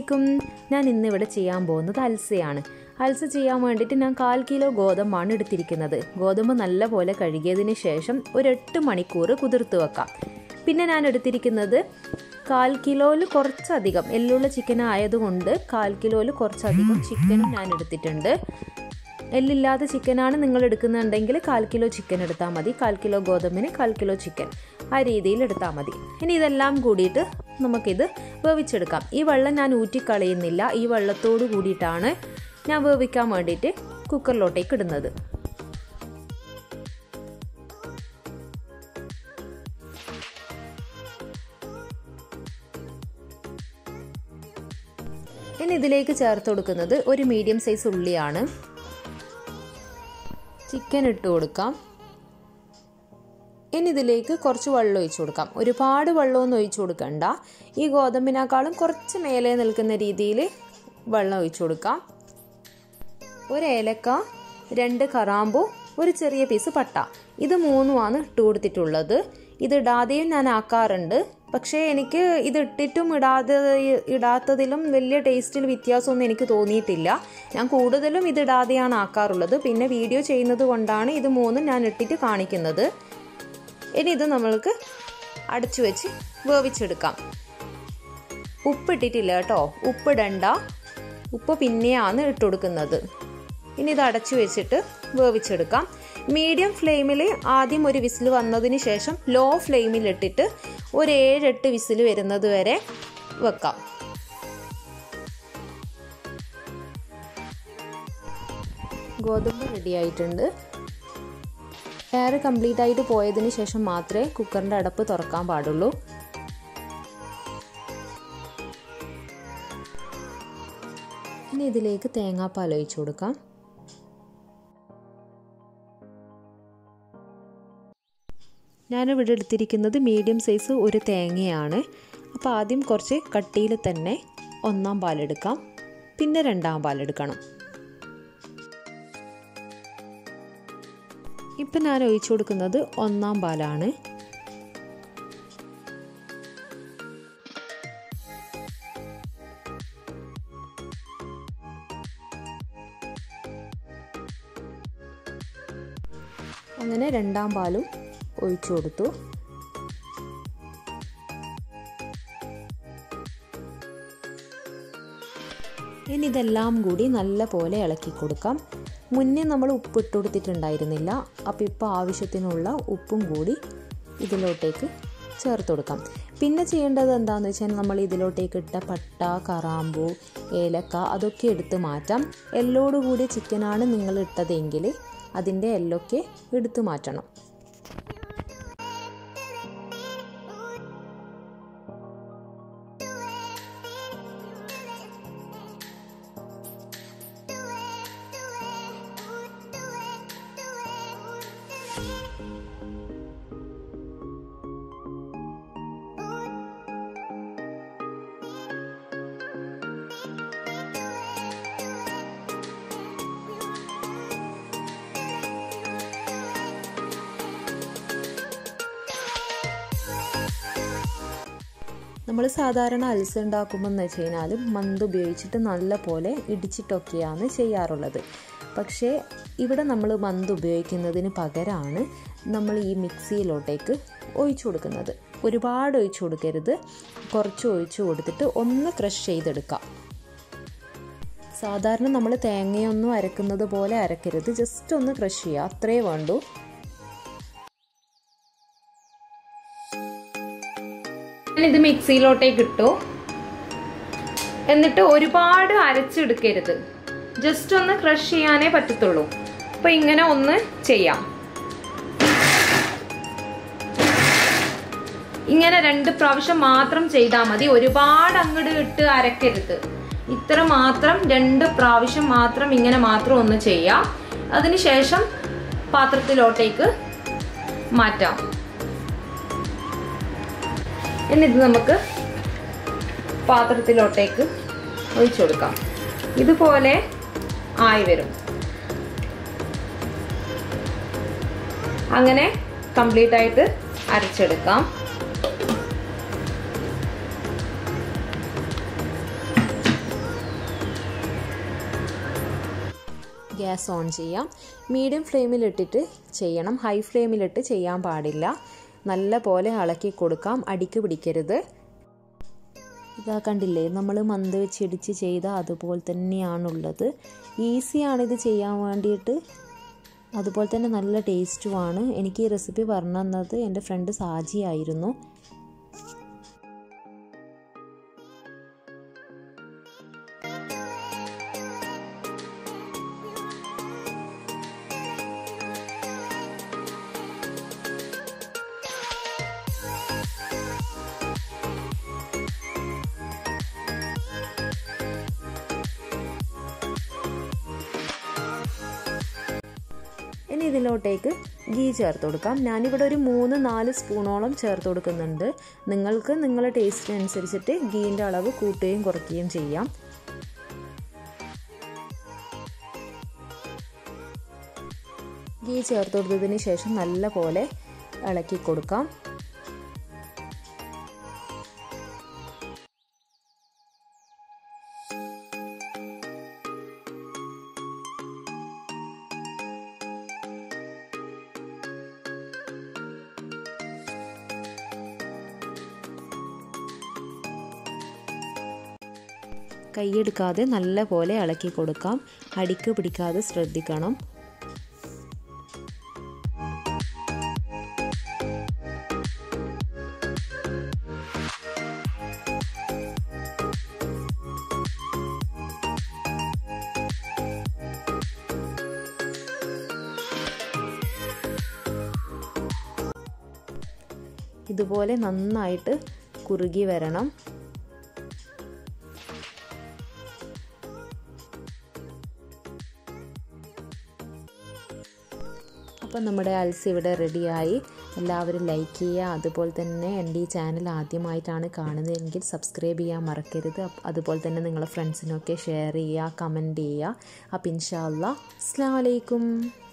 അലൈക്കും ഞാൻ ഇന്നിവിടെ ചെയ്യാൻ പോകുന്നത് അൽസയാണ് അൽസ ചെയ്യാൻ വേണ്ടിയിട്ട് ഞാൻ കാൽ കിലോ ഗോതമ്പാണ് എടുത്തിരിക്കുന്നത് ഗോതമ്പ് നല്ലപോലെ കഴുകിയതിന് ശേഷം ഒരു എട്ട് മണിക്കൂർ കുതിർത്ത് വെക്കാം പിന്നെ ഞാൻ എടുത്തിരിക്കുന്നത് കാൽ കിലോയിൽ കുറച്ചധികം എല്ലുള്ള ചിക്കൻ ആയതുകൊണ്ട് കാൽ കിലോയിൽ കുറച്ചധികം ചിക്കനും ഞാൻ എടുത്തിട്ടുണ്ട് എല്ലില്ലാത്ത ചിക്കനാണ് നിങ്ങൾ എടുക്കുന്നുണ്ടെങ്കിൽ കാൽ കിലോ ചിക്കൻ എടുത്താൽ മതി കാൽ കിലോ ഗോതമ്പിന് കാൽ കിലോ ചിക്കൻ ആ രീതിയിൽ എടുത്താൽ മതി ഇനി ഇതെല്ലാം കൂടിയിട്ട് നമുക്കിത് വേവിച്ചെടുക്കാം ഈ വെള്ളം ഞാൻ ഊറ്റിക്കളയുന്നില്ല ഈ വെള്ളത്തോട് കൂടിയിട്ടാണ് ഞാൻ വേവിക്കാൻ വേണ്ടിയിട്ട് കുക്കറിലോട്ടേക്ക് ഇടുന്നത് ഇനി ഇതിലേക്ക് ചേർത്ത് കൊടുക്കുന്നത് ഒരു മീഡിയം സൈസ് ഉള്ളിയാണ് ചിക്കൻ ഇട്ട് കൊടുക്കാം ഇനി ഇതിലേക്ക് കുറച്ച് വെള്ളം ഒഴിച്ചു കൊടുക്കാം ഒരുപാട് വെള്ളമൊന്നും ഒഴിച്ചു കൊടുക്കണ്ട ഈ ഗോതമ്പിനേക്കാളും കുറച്ച് മേലെ നിൽക്കുന്ന രീതിയിൽ വെള്ളം ഒഴിച്ചു കൊടുക്കാം ഒരു ഏലക്ക രണ്ട് കറാമ്പു ഒരു ചെറിയ പീസ് പട്ട ഇത് മൂന്നുമാണ് ഇട്ട് കൊടുത്തിട്ടുള്ളത് ഇത് ഇടാതെയും ഞാൻ ആക്കാറുണ്ട് പക്ഷേ എനിക്ക് ഇത് ഇട്ടിട്ടും ഇടാതെ ഇടാത്തതിലും വലിയ ടേസ്റ്റിൽ വ്യത്യാസമൊന്നും എനിക്ക് തോന്നിയിട്ടില്ല ഞാൻ കൂടുതലും ഇത് ഇടാതെയാണ് ആക്കാറുള്ളത് പിന്നെ വീഡിയോ ചെയ്യുന്നത് കൊണ്ടാണ് ഇത് മൂന്നും ഞാൻ ഇട്ടിട്ട് കാണിക്കുന്നത് ഇനി ഇത് നമ്മൾക്ക് അടച്ചു വെച്ച് വേവിച്ചെടുക്കാം ഉപ്പിട്ടിട്ടില്ല കേട്ടോ ഉപ്പിടണ്ട ഉപ്പ് പിന്നെയാണ് ഇട്ട് കൊടുക്കുന്നത് ഇനി ഇത് അടച്ചു വെച്ചിട്ട് വേവിച്ചെടുക്കാം മീഡിയം ഫ്ലെയിമിൽ ആദ്യം ഒരു വിസിൽ വന്നതിന് ശേഷം ലോ ഫ്ലെയിമിൽ ഇട്ടിട്ട് ഒരു ഏഴെട്ട് വിസിൽ വരുന്നത് വരെ വെക്കാം ഗോതമ്പ് റെഡി ആയിട്ടുണ്ട് എയർ കംപ്ലീറ്റ് ആയിട്ട് പോയതിന് ശേഷം മാത്രമേ കുക്കറിൻ്റെ അടപ്പ് തുറക്കാൻ പാടുള്ളൂ ഇനി ഇതിലേക്ക് തേങ്ങാപ്പാൽ ഒഴിച്ചു കൊടുക്കാം ഞാനിവിടെ എടുത്തിരിക്കുന്നത് മീഡിയം സൈസ് ഒരു തേങ്ങയാണ് അപ്പോൾ ആദ്യം കുറച്ച് കട്ടിയിൽ തന്നെ ഒന്നാം പാലെടുക്കാം പിന്നെ രണ്ടാം പാലെടുക്കണം ഇപ്പം ഞാൻ ഒഴിച്ചു കൊടുക്കുന്നത് ഒന്നാം പാലാണ് അങ്ങനെ രണ്ടാം പാലും ഒഴിച്ചു കൊടുത്തു ഇനി ഇതെല്ലാം കൂടി നല്ല പോലെ ഇളക്കി കൊടുക്കാം മുന്നേ നമ്മൾ ഉപ്പ് ഇട്ട് കൊടുത്തിട്ടുണ്ടായിരുന്നില്ല അപ്പോൾ ഇപ്പോൾ ആവശ്യത്തിനുള്ള ഉപ്പും കൂടി ഇതിലോട്ടേക്ക് ചേർത്ത് കൊടുക്കാം പിന്നെ ചെയ്യേണ്ടത് എന്താണെന്ന് വെച്ചാൽ നമ്മൾ ഇതിലോട്ടേക്ക് ഇട്ട പട്ട കറാമ്പു ഏലക്ക അതൊക്കെ എടുത്ത് മാറ്റാം എല്ലോടുകൂടി ചിക്കനാണ് നിങ്ങൾ ഇട്ടതെങ്കിൽ അതിൻ്റെ എല്ലൊക്കെ എടുത്തു മാറ്റണം നമ്മൾ സാധാരണ അൽസ ഉണ്ടാക്കുമ്പോൾ എന്ന് വെച്ച് കഴിഞ്ഞാൽ മന്ത് ഉപയോഗിച്ചിട്ട് നല്ല പോലെ ഇടിച്ചിട്ടൊക്കെയാണ് ചെയ്യാറുള്ളത് പക്ഷേ ഇവിടെ നമ്മൾ മന്ത് ഉപയോഗിക്കുന്നതിന് പകരമാണ് നമ്മൾ ഈ മിക്സിയിലോട്ടേക്ക് ഒഴിച്ചു കൊടുക്കുന്നത് ഒരുപാട് ഒഴിച്ചു കൊടുക്കരുത് കുറച്ച് ഒഴിച്ചു കൊടുത്തിട്ട് ഒന്ന് ക്രഷ് ചെയ്തെടുക്കാം സാധാരണ നമ്മൾ തേങ്ങയൊന്നും അരക്കുന്നത് പോലെ അരക്കരുത് ജസ്റ്റ് ഒന്ന് ക്രഷ് ചെയ്യുക അത്രേ വേണ്ടൂ ഇത് മിക്സിയിലോട്ടേക്ക് ഇട്ടു എന്നിട്ട് ഒരുപാട് അരച്ചെടുക്കരുത് ജസ്റ്റ് ഒന്ന് ക്രഷ് ചെയ്യാനേ പറ്റത്തുള്ളൂ അപ്പൊ ഇങ്ങനെ ഒന്ന് ചെയ്യാം ഇങ്ങനെ രണ്ട് പ്രാവശ്യം മാത്രം ചെയ്താൽ മതി ഒരുപാട് അങ്ങോട്ട് ഇട്ട് അരക്കരുത് ഇത്ര മാത്രം രണ്ട് പ്രാവശ്യം മാത്രം ഇങ്ങനെ മാത്രം ഒന്ന് ചെയ്യാം അതിനുശേഷം പാത്രത്തിലോട്ടേക്ക് മാറ്റാം എന്നിട്ട് നമുക്ക് പാത്രത്തിലോട്ടേക്ക് ഒഴിച്ചു കൊടുക്കാം ഇതുപോലെ ആയി വരും അങ്ങനെ കംപ്ലീറ്റ് ആയിട്ട് അരച്ചെടുക്കാം ഗ്യാസ് ഓൺ ചെയ്യാം മീഡിയം ഫ്ലെയിമിലിട്ടിട്ട് ചെയ്യണം ഹൈ ഫ്ലെയിമിലിട്ട് ചെയ്യാൻ പാടില്ല നല്ല പോലെ ഇളക്കി കൊടുക്കാം അടിക്ക് പിടിക്കരുത് ഇതാ കണ്ടില്ലേ നമ്മൾ മന്ത് വെച്ച് ഇടിച്ച് ചെയ്ത അതുപോലെ തന്നെയാണുള്ളത് ഈസിയാണ് ഇത് ചെയ്യാൻ വേണ്ടിയിട്ട് അതുപോലെ തന്നെ നല്ല ടേസ്റ്റുമാണ് എനിക്ക് ഈ റെസിപ്പി പറഞ്ഞു തന്നത് എൻ്റെ ഫ്രണ്ട് സാജി ആയിരുന്നു ഇനി ഇതിലോട്ടേക്ക് ഗീ ചേർത്ത് കൊടുക്കാം ഞാനിവിടെ ഒരു മൂന്ന് നാല് സ്പൂണോളം ചേർത്ത് കൊടുക്കുന്നുണ്ട് നിങ്ങൾക്ക് നിങ്ങളുടെ ടേസ്റ്റിനനുസരിച്ചിട്ട് ഗീൻ്റെ അളവ് കൂട്ടുകയും കുറയ്ക്കുകയും ചെയ്യാം ഗീ ചേർത്ത് കൊടുത്തതിന് ശേഷം നല്ല പോലെ ഇളക്കി കൊടുക്കാം കൈയെടുക്കാതെ നല്ല പോലെ ഇളക്കി കൊടുക്കാം അടിക്ക് പിടിക്കാതെ ശ്രദ്ധിക്കണം ഇതുപോലെ നന്നായിട്ട് കുറുകി വരണം അപ്പം നമ്മുടെ അൽസ് ഇവിടെ റെഡിയായി എല്ലാവരും ലൈക്ക് ചെയ്യുക അതുപോലെ തന്നെ എൻ്റെ ഈ ചാനൽ ആദ്യമായിട്ടാണ് കാണുന്നതെങ്കിൽ സബ്സ്ക്രൈബ് ചെയ്യാൻ മറക്കരുത് അതുപോലെ തന്നെ നിങ്ങളുടെ ഫ്രണ്ട്സിനൊക്കെ ഷെയർ ചെയ്യുക കമൻറ്റ് ചെയ്യുക അപ്പം ഇൻഷാ അല്ലാ അസ്സാം വലൈക്കും